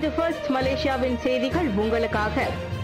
இது ஃபர்ஸ்ட் மலேசியாவின் செய்திகள் உங்களுக்காக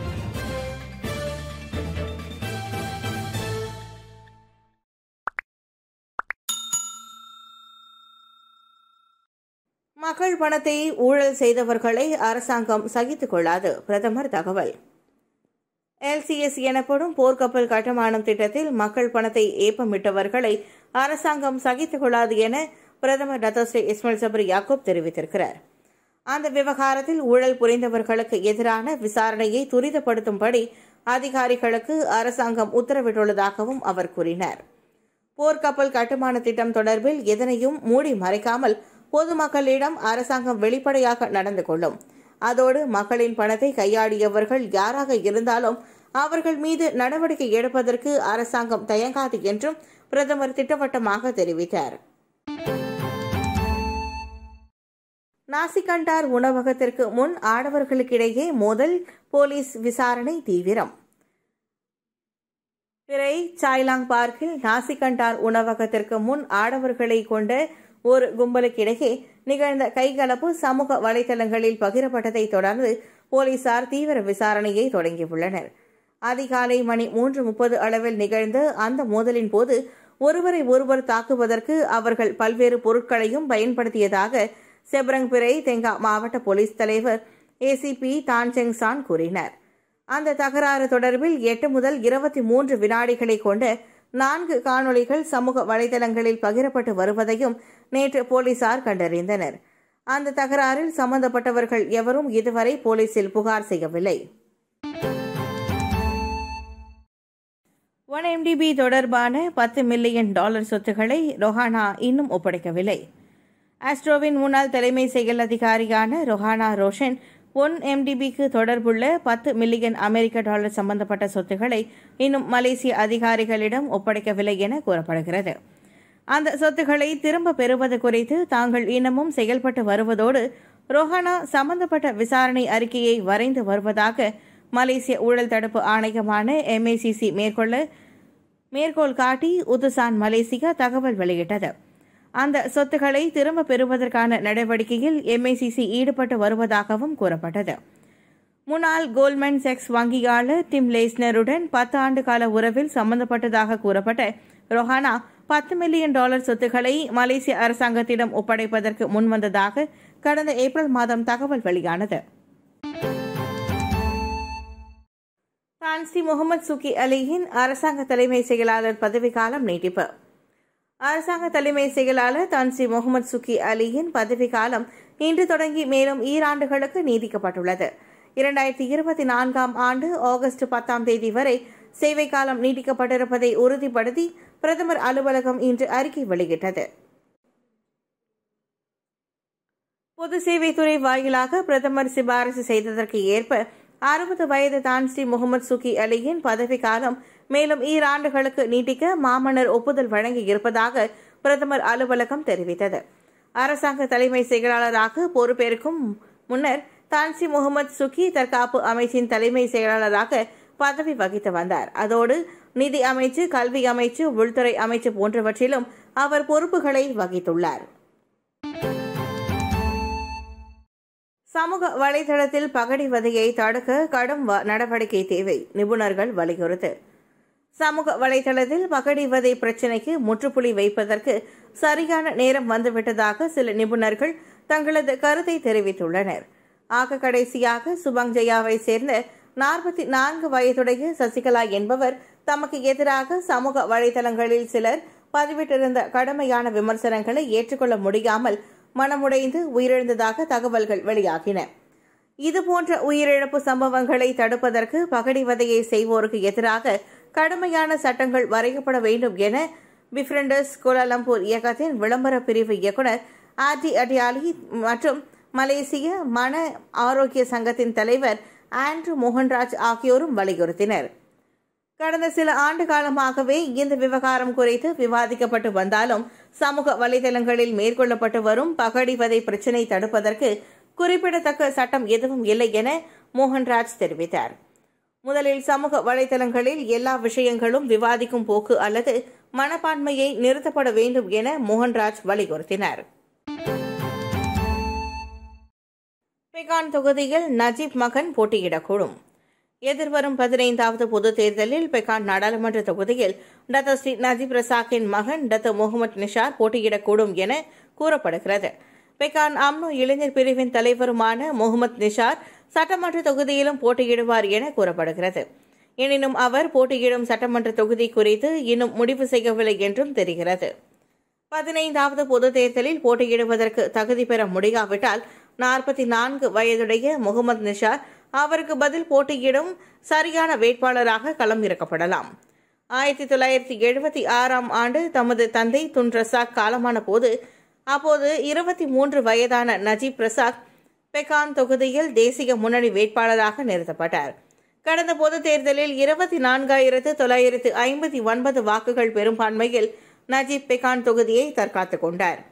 மக்கள் பணத்தை ஊழல் செய்தவர்களை அரசாங்கம் சகித்துக் கொள்ளாது பிரதமர் தகவல் எல்சிஎஸ் எனப்படும் போர்க்கப்பல் கட்டுமானம் திட்டத்தில் மக்கள் பணத்தை ஏப்பமிட்டவர்களை அரசாங்கம் சகித்துக் கொள்ளாது என பிரதமர் டத்தோஸ்ரீ இஸ்மாயில் சபரி யாக்கூப் தெரிவித்திருக்கிறார் அந்த விவகாரத்தில் ஊழல் புரிந்தவர்களுக்கு எதிரான விசாரணையை துரிதப்படுத்தும்படி அதிகாரிகளுக்கு அரசாங்கம் உத்தரவிட்டுள்ளதாகவும் அவர் கூறினார் போர்க்கப்பல் கட்டுமான திட்டம் தொடர்பில் எதனையும் மூடி மறைக்காமல் பொதுமக்களிடம் அரசாங்கம் வெளிப்படையாக நடந்து கொள்ளும் அதோடு மக்களின் பணத்தை கையாடியவர்கள் யாராக இருந்தாலும் அவர்கள் மீது நடவடிக்கை எடுப்பதற்கு அரசாங்கம் தயங்காது என்றும் பிரதமர் திட்டவட்டமாக தெரிவித்தார் நாசிகண்டார் உணவகத்திற்கு முன் ஆடவர்களுக்கிடையே மோதல் போலீஸ் விசாரணை தீவிரம் பிறை சாய்லாங் பார்க்கில் நாசிகண்டார் உணவகத்திற்கு முன் ஆடவர்களை கொண்ட ஒரு கும்பலுக்கிடையே நிகழ்ந்த கைகலப்பு சமூக வலைதளங்களில் பகிரப்பட்டதை தொடர்ந்து போலீசார் தீவிர விசாரணையை தொடங்கியுள்ளனர் அதிகாலை மணி மூன்று முப்பது அளவில் நிகழ்ந்த அந்த மோதலின் போது ஒருவரை ஒருவர் தாக்குவதற்கு அவர்கள் பல்வேறு பொருட்களையும் பயன்படுத்தியதாக செப்ரங் பிறை தெங்கா மாவட்ட போலீஸ் தலைவர் ஏசிபி தான்செங் சான் கூறினார் அந்த தகராறு தொடர்பில் எட்டு முதல் இருபத்தி மூன்று வினாடிகளை கொண்ட நான்கு காணொளிகள் சமூக வலைதளங்களில் பகிரப்பட்டு வருவதையும் நேற்று போலீசார் கண்டறிந்தனர் அந்த தகராறில் சம்பந்தப்பட்டவர்கள் எவரும் இதுவரை போலீசில் புகார் செய்யவில்லை ஒன் எம்டிபி தொடர்பான பத்து மில்லியன் டாலர் சொத்துக்களை ரொஹானா இன்னும் ஒப்படைக்கவில்லை ஆஸ்ட்ரோவின் முன்னாள் தலைமை செயல் அதிகாரியான ரொஹானா ரோஷன் ஒன் எம்டிபிக்கு தொடர்புள்ள பத்து மில்லியன் அமெரிக்க டாலர் சம்பந்தப்பட்ட சொத்துக்களை இன்னும் மலேசிய அதிகாரிகளிடம் ஒப்படைக்கவில்லை என கூறப்படுகிறது அந்த சொத்துக்களை திரும்ப பெறுவது குறித்து தாங்கள் இன்னமும் செயல்பட்டு வருவதோடு ரொஹானா சம்பந்தப்பட்ட விசாரணை அறிக்கையை வரைந்து வருவதாக மலேசிய ஊழல் தடுப்பு ஆணையமான எம்ஏசிசி மேற்கொள்ள மேற்கோள் காட்டி உதுசான் மலேசியா தகவல் வெளியிட்டது அந்த சொத்துக்களை திரும்ப பெறுவதற்கான நடவடிக்கையில் எம்ஐசிசி ஈடுபட்டு வருவதாகவும் கூறப்பட்டது முன்னாள் கோல்ட்மேன் செக்ஸ் வங்கியாளர் டிம் லேஸ்னருடன் பத்து ஆண்டு கால உறவில் சம்பந்தப்பட்டதாக கூறப்பட்ட ரொஹானா பத்து மில்லியன் டாலர் சொத்துக்களை மலேசிய அரசாங்கத்திடம் ஒப்படைப்பதற்கு முன்வந்ததாக கடந்த ஏப்ரல் மாதம் தகவல் வெளியானது தான்சி முகமது சுகி அலியின் அரசாங்க தலைமை செயலாளர் பதவிக்காலம் நீட்டிப்பு அரசாங்க தலைமை செயலாளர் தான்சி முகமது சுகி அலியின் பதவிக்காலம் இன்று தொடங்கி மேலும் ஈராண்டுகளுக்கு நீடிக்கப்பட்டுள்ளது இரண்டாயிரத்தி இருபத்தி நான்காம் ஆண்டு ஆகஸ்ட் பத்தாம் தேதி வரை சேவை காலம் நீட்டிக்கப்பட்டிருப்பதை உறுதிப்படுத்தி பிரதமர் அலுவலகம் இன்று அறிக்கை வெளியிட்டது பொது சேவைத்துறை வாயிலாக பிரதமர் சிபாரிசு செய்ததற்கு ஏற்ப அறுபது வயது தான்ஸ்ரீ முகமது சுகி அலியின் பதவிக்காலம் மேலும் ஈராண்டுகளுக்கு நீட்டிக்க மாமன்னர் ஒப்புதல் வழங்கி இருப்பதாக பிரதமர் அலுவலகம் தெரிவித்தது அரசாங்க தலைமை செயலாளராக பொறுப்பேற்கும் முன்னர் தான்சி முகமது சுகி தற்காப்பு அமைச்சின் தலைமை செயலாளராக பதவி வகித்து வந்தார் அதோடு நிதி அமைச்சு கல்வி அமைச்சு உள்துறை அமைச்சு போன்றவற்றிலும் அவர் பொறுப்புகளை வகித்துள்ளார் சமூக வலைதளத்தில் பகடிவதையை தடுக்க கடும் நடவடிக்கை தேவை நிபுணர்கள் வலியுறுத்து சமூக வலைதளத்தில் பகடிவதை பிரச்சினைக்கு முற்றுப்புள்ளி வைப்பதற்கு சரியான நேரம் வந்துவிட்டதாக சில நிபுணர்கள் தங்களது கருத்தை தெரிவித்துள்ளனர் ஆக கடைசியாக சுபங் ஜெயாவை சேர்ந்த நாற்பத்தி நான்கு வயதுடைய சசிகலா என்பவர் தமக்கு எதிராக சமூக வலைதளங்களில் சிலர் பதிவிட்டிருந்த கடுமையான விமர்சனங்களை ஏற்றுக்கொள்ள முடியாமல் மனமுடைந்து உயிரிழந்ததாக தகவல்கள் வெளியாகின இதுபோன்ற உயிரிழப்பு சம்பவங்களை தடுப்பதற்கு பகடிவதையை செய்வோருக்கு எதிராக கடுமையான சட்டங்கள் வரையப்பட வேண்டும் என பிஃப்ரெண்டர்ஸ் கோலாலம்பூர் இயக்கத்தின் விளம்பர பிரிவு இயக்குநர் ஆர்டி அடியாலி மற்றும் மலேசிய மன ஆரோக்கிய சங்கத்தின் தலைவர் ஆண்ட்ரூ மோகன்ராஜ் ஆகியோரும் வலியுறுத்தினர் கடந்த சில ஆண்டு காலமாகவே இந்த விவகாரம் குறித்து விவாதிக்கப்பட்டு வந்தாலும் சமூக வலைதளங்களில் மேற்கொள்ளப்பட்டு வரும் பகடிவதை பிரச்சினை தடுப்பதற்கு குறிப்பிடத்தக்க சட்டம் எதுவும் இல்லை என மோகன்ராஜ் தெரிவித்தார் முதலில் சமூக வலைதளங்களில் எல்லா விஷயங்களும் விவாதிக்கும் போக்கு அல்லது மனப்பான்மையை நிறுத்தப்பட வேண்டும் என மோகன்ராஜ் வலியுறுத்தினார் பெகான் தொகுதியில் நஜீப் மகன் போட்டியிடக்கூடும் எதிர்வரும் பதினைந்தாவது பொதுத் தேர்தலில் பெகான் நாடாளுமன்ற தொகுதியில் டத்த ஸ்ரீ நஜீப் ரசாக்கின் மகன் டத்த முகமது நிஷார் போட்டியிடக்கூடும் என கூறப்படுகிறது பெகான் அம்னோ இளைஞர் பிரிவின் தலைவருமான முகமது நிஷார் சட்டமன்ற தொகுதியிலும் போட்டியிடுவார் என கூறப்படுகிறது எனினும் அவர் போட்டியிடும் சட்டமன்ற தொகுதி குறித்து இன்னும் முடிவு செய்யவில்லை என்றும் தெரிகிறது பதினைந்தாவது பொதுத் தேர்தலில் போட்டியிடுவதற்கு தகுதி பெற முடியாவிட்டால் நாற்பத்தி நான்கு வயதுடைய முகமது நிஷார் அவருக்கு பதில் போட்டியிடும் சரியான வேட்பாளராக களம் இறக்கப்படலாம் ஆயிரத்தி தொள்ளாயிரத்தி எழுபத்தி ஆறாம் ஆண்டு தமது தந்தை துன் ரசாக் காலமான போது அப்போது இருபத்தி மூன்று வயதான நஜீப் ரசாக் பெகான் தொகுதியில் தேசிய முன்னணி வேட்பாளராக நிறுத்தப்பட்டார் கடந்த பொதுத் தேர்தலில் இருபத்தி நான்காயிரத்து தொள்ளாயிரத்து ஐம்பத்தி ஒன்பது வாக்குகள் பெரும்பான்மையில் நஜீப் பெகான் தொகுதியை தற்காத்துக் கொண்டார்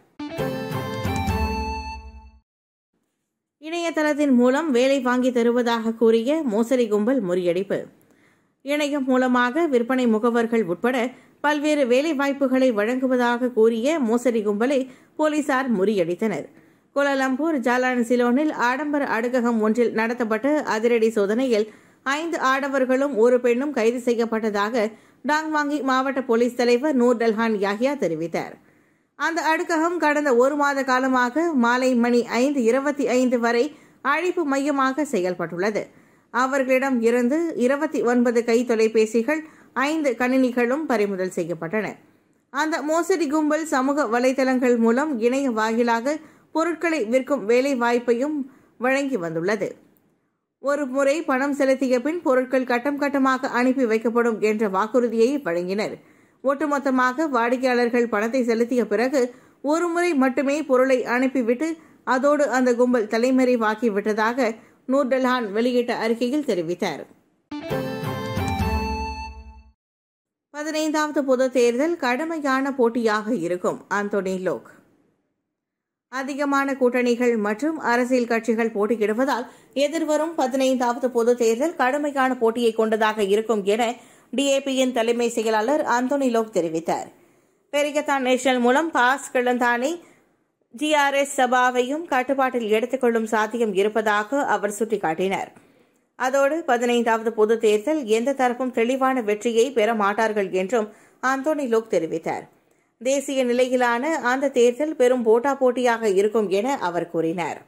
இணையதளத்தின் மூலம் வேலை வாங்கி தருவதாக கூறிய மோசடி கும்பல் முறியடிப்பு இணையம் மூலமாக விற்பனை முகவர்கள் உட்பட பல்வேறு வேலை வாய்ப்புகளை வழங்குவதாக கூறிய மோசடி கும்பலை போலீசார் முறியடித்தனர் கோலாலம்பூர் ஜாலான் சிலோனில் ஆடம்பர அடுக்ககம் ஒன்றில் நடத்தப்பட்ட அதிரடி சோதனையில் ஐந்து ஆடவர்களும் ஒரு பெண்ணும் கைது செய்யப்பட்டதாக டாங்வாங்கி மாவட்ட போலீஸ் தலைவர் நூர் டல்ஹான் யாஹியா தெரிவித்தார் அந்த அடுக்ககம் கடந்த ஒரு மாத காலமாக மாலை மணி ஐந்து இருபத்தி ஐந்து வரை அழைப்பு மையமாக செயல்பட்டுள்ளது அவர்களிடம் இருந்து இருபத்தி ஒன்பது கை தொலைபேசிகள் ஐந்து கணினிகளும் பறிமுதல் செய்யப்பட்டன அந்த மோசடி கும்பல் சமூக வலைதளங்கள் மூலம் இணைய வாயிலாக பொருட்களை விற்கும் வேலை வாய்ப்பையும் வழங்கி வந்துள்ளது ஒரு முறை பணம் செலுத்திய பின் பொருட்கள் கட்டம் கட்டமாக அனுப்பி வைக்கப்படும் என்ற வாக்குறுதியை வழங்கினர் ஒட்டுமொத்தமாக வாடிக்கையாளர்கள் பணத்தை செலுத்திய பிறகு ஒரு முறை மட்டுமே பொருளை அனுப்பிவிட்டு அதோடு அந்த கும்பல் தலைமறைவாக்கி விட்டதாக நூர்டல்ஹான் வெளியிட்ட அறிக்கையில் தெரிவித்தார் பதினைந்தாவது பொதுத் தேர்தல் கடுமையான போட்டியாக இருக்கும் ஆந்தோனி லோக் அதிகமான கூட்டணிகள் மற்றும் அரசியல் கட்சிகள் போட்டியிடுவதால் எதிர்வரும் பதினைந்தாவது பொதுத் தேர்தல் கடுமையான போட்டியை கொண்டதாக இருக்கும் என டிஏபியின் தலைமை செயலாளர் அந்தோனி லோக் தெரிவித்தார் பெரிகத்தான் நேஷனல் மூலம் பாஸ் கிளந்தானை ஜிஆர்எஸ் சபாவையும் கட்டுப்பாட்டில் எடுத்துக்கொள்ளும் சாத்தியம் இருப்பதாக அவர் சுட்டிக்காட்டினார் அதோடு பதினைந்தாவது பொதுத் தேர்தல் எந்த தரப்பும் தெளிவான வெற்றியை பெற மாட்டார்கள் என்றும் அந்தோனி லோக் தெரிவித்தார் தேசிய நிலையிலான அந்த தேர்தல் பெரும் போட்டா போட்டியாக இருக்கும் என அவர் கூறினார்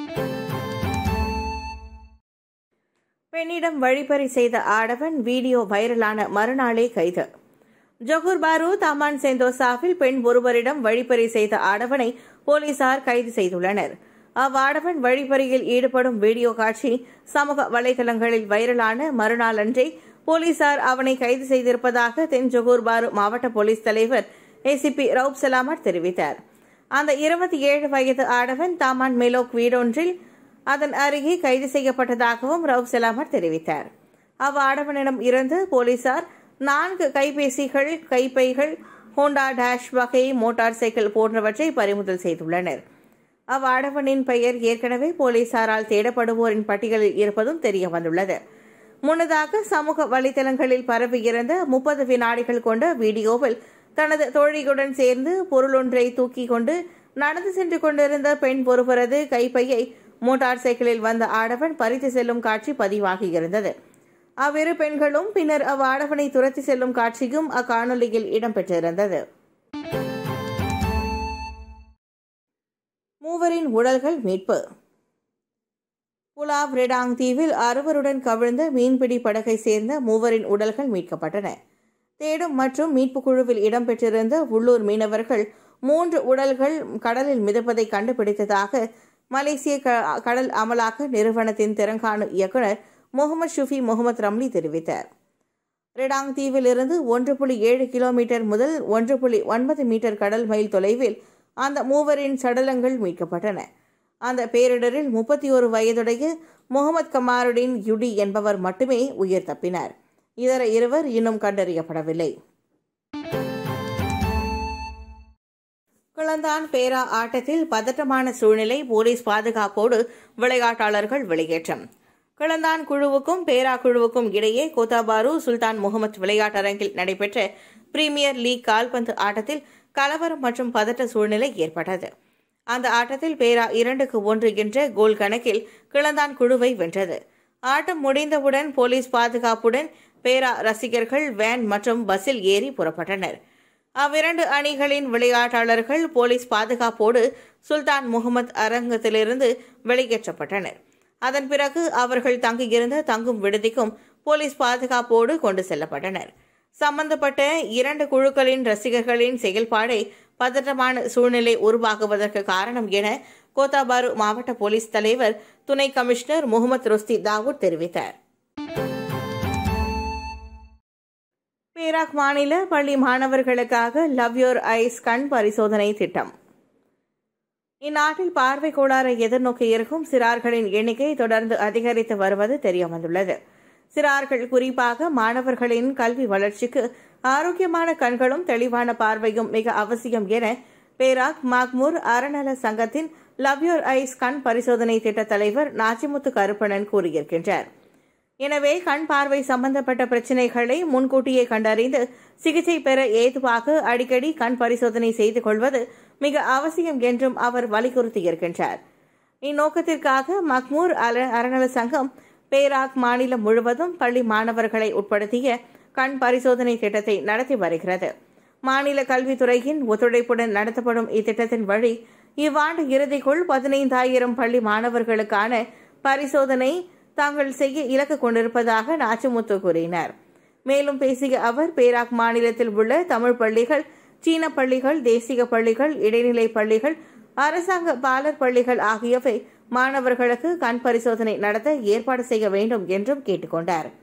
பெண்ணிடம் வழிப்பறி செய்த ஆடவன் வீடியோ வைரலான மறுநாளே கைது ஜொகூர் பாரு தமான் செந்தோசாவில் பெண் ஒருவரிடம் வழிப்பறி செய்த ஆடவனை போலீசார் கைது செய்துள்ளனர் அவ்வாடவன் வழிப்பறியில் ஈடுபடும் வீடியோ காட்சி சமூக வலைதளங்களில் வைரலான மறுநாளன்றே போலீசார் அவனை கைது செய்திருப்பதாக தென் ஜொகூர் பாரு மாவட்ட போலீஸ் தலைவர் ஏசிபி ரவுப் சலாமட் தெரிவித்தார் அந்த இருபத்தி ஏழு வயது ஆடவன் தாமான் மேலோக் வீடொன்றில் அதன் அருகே கைது செய்யப்பட்டதாகவும் ரவுப் சலாமட் தெரிவித்தார் அவ்வாடவனிடம் இருந்து போலீசார் நான்கு கைபேசிகள் கைப்பைகள் ஹோண்டா டேஷ் வகை மோட்டார் சைக்கிள் போன்றவற்றை பறிமுதல் செய்துள்ளனர் அவ்வாடவனின் பெயர் ஏற்கனவே போலீசாரால் தேடப்படுவோரின் பட்டியலில் இருப்பதும் தெரிய வந்துள்ளது முன்னதாக சமூக வலைதளங்களில் பரவியிருந்த முப்பது வினாடிகள் கொண்ட வீடியோவில் தனது தோழியுடன் சேர்ந்து பொருளொன்றை தூக்கி கொண்டு நடந்து சென்று கொண்டிருந்த பெண் ஒருவரது கைப்பையை மோட்டார் சைக்கிளில் வந்த ஆடவன் பறித்து செல்லும் காட்சி பதிவாகியிருந்தது அவ்விரு பெண்களும் பின்னர் அவ்வாடவனை துரத்தி செல்லும் காட்சியும் அக்காணொலியில் இடம்பெற்றிருந்தது மூவரின் உடல்கள் மீட்பு புலாவ் ரெடாங் தீவில் அறுவருடன் கவிழ்ந்த மீன்பிடி படகை சேர்ந்த மூவரின் உடல்கள் மீட்கப்பட்டன தேடும் மற்றும் மீட்பு குழுவில் இடம்பெற்றிருந்த உள்ளூர் மீனவர்கள் மூன்று உடல்கள் கடலில் மிதப்பதை கண்டுபிடித்ததாக மலேசிய கடல் அமலாக்க நிறுவனத்தின் தெலங்கானு இயக்குநர் முகமது ஷுஃபி முகமது ரம்லி தெரிவித்தார் ரெடாங் தீவில் இருந்து ஒன்று புள்ளி ஏழு கிலோமீட்டர் முதல் ஒன்று புள்ளி ஒன்பது மீட்டர் கடல் மைல் தொலைவில் அந்த மூவரின் சடலங்கள் மீட்கப்பட்டன அந்த பேரிடரில் முப்பத்தி ஒரு வயதுடைய முகமது கமாருடின் யுடி என்பவர் மட்டுமே உயிர் தப்பினார் இதர இருவர் இன்னும் கண்டறியப்படவில்லை குளந்தான் பேரா ஆட்டத்தில் பதட்டமான சூழ்நிலை போலீஸ் பாதுகாப்போடு விளையாட்டாளர்கள் வெளியேற்றம் கிளந்தான் குழுவுக்கும் பேரா குழுவுக்கும் இடையே கோத்தாபாரு சுல்தான் முகமது விளையாட்டரங்கில் நடைபெற்ற பிரீமியர் லீக் கால்பந்து ஆட்டத்தில் கலவரம் மற்றும் பதட்ட சூழ்நிலை ஏற்பட்டது அந்த ஆட்டத்தில் பேரா இரண்டுக்கு ஒன்று என்ற கோல் கணக்கில் கிளந்தான் குழுவை வென்றது ஆட்டம் முடிந்தவுடன் போலீஸ் பாதுகாப்புடன் பேரா ரசிகர்கள் வேன் மற்றும் பஸ்ஸில் ஏறி புறப்பட்டனர் அவ்விரண்டு அணிகளின் விளையாட்டாளர்கள் போலீஸ் பாதுகாப்போடு சுல்தான் முகமது அரங்கத்திலிருந்து வெளியேற்றப்பட்டனர் அதன் பிறகு அவர்கள் தங்கியிருந்த தங்கும் விடுதிக்கும் போலீஸ் பாதுகாப்போடு கொண்டு செல்லப்பட்டனர் சம்பந்தப்பட்ட இரண்டு குழுக்களின் ரசிகர்களின் செயல்பாடை பதற்றமான சூழ்நிலை உருவாகுவதற்கு காரணம் என கோத்தாபாரு மாவட்ட போலீஸ் தலைவர் துணை கமிஷனர் முகமது ருஸ்தி தாவூத் தெரிவித்தார் பேராக் மாநில பள்ளி மாணவர்களுக்காக லவ் யோர் ஐஸ் கண் பரிசோதனை திட்டம் இந்நாட்டில் பார்வை கோளாறை எதிர்நோக்கி இருக்கும் சிறார்களின் எண்ணிக்கை தொடர்ந்து அதிகரித்து வருவது தெரியவந்துள்ளது சிறார்கள் குறிப்பாக மாணவர்களின் கல்வி வளர்ச்சிக்கு ஆரோக்கியமான கண்களும் தெளிவான பார்வையும் மிக அவசியம் என பேராக் மாக்மூர் அறநல சங்கத்தின் லவ் யோர் ஐஸ் கண் பரிசோதனை திட்ட தலைவர் நாச்சிமுத்து கருப்பணன் கூறியிருக்கின்றார் எனவே கண் பார்வை சம்பந்தப்பட்ட பிரச்சினைகளை முன்கூட்டியே கண்டறிந்து சிகிச்சை பெற ஏதுவாக அடிக்கடி கண் பரிசோதனை செய்து கொள்வது மிக அவசியம் என்றும் அவர் வலியுறுத்தியிருக்கின்றார் இந்நோக்கத்திற்காக மக்மூர் அல அறநல சங்கம் பேராக் மாநிலம் முழுவதும் பள்ளி மாணவர்களை உட்படுத்திய கண் பரிசோதனை திட்டத்தை நடத்தி வருகிறது மாநில கல்வித்துறையின் ஒத்துழைப்புடன் நடத்தப்படும் இத்திட்டத்தின் வழி இவ்வாண்டு இறுதிக்குள் பதினைந்தாயிரம் பள்ளி மாணவர்களுக்கான பரிசோதனை தாங்கள் செய்ய இலக்கு கொண்டிருப்பதாக நாச்சிமுத்து கூறினார் மேலும் பேசிய அவர் பேராக் மாநிலத்தில் உள்ள தமிழ் பள்ளிகள் சீன பள்ளிகள் தேசிய பள்ளிகள் இடைநிலை பள்ளிகள் அரசாங்க பாலர் பள்ளிகள் ஆகியவை மாணவர்களுக்கு கண் பரிசோதனை நடத்த ஏற்பாடு செய்ய வேண்டும் என்றும் கேட்டுக்கொண்டார்